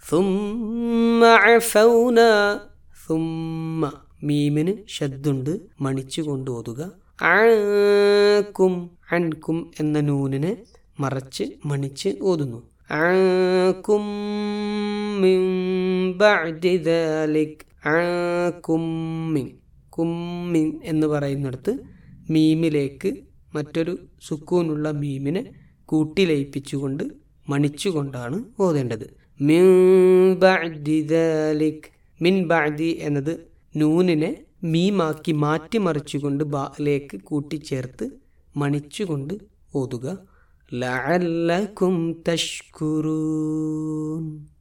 ثم عفونا ثم മീമിന് ഷദ്ദുണ്ട് മണിച്ചുകൊണ്ട് ഓതുക ആക്കും അൻകും എന്ന നൂനിനെ മറച്ച് മണിച്ച് ഓതുന്നു ആക്കും മിൻ ബഅദി ദാലിക് ആക്കും മിൻ കുമ്മിൻ എന്ന് പറയുന്നിടത്ത് മീമിലേക്ക് മറ്റൊരു സുക്കൂനുള്ള മീമിനെ കൂട്ടിലയിപ്പിച്ചുകൊണ്ട് മണിച്ചുകൊണ്ടാണ് ഓതേണ്ടത് മിൻ ബഅദി ദാലിക് മിൻ ബഅദി എന്നത് നൂനിനെ മീമാക്കി മാറ്റിമറിച്ചുകൊണ്ട് ബാലേക്ക് കൂട്ടിച്ചേർത്ത് മണിച്ചുകൊണ്ട് ഓതുക ലഅല്ലക്കും തഷ്കുറൂൻ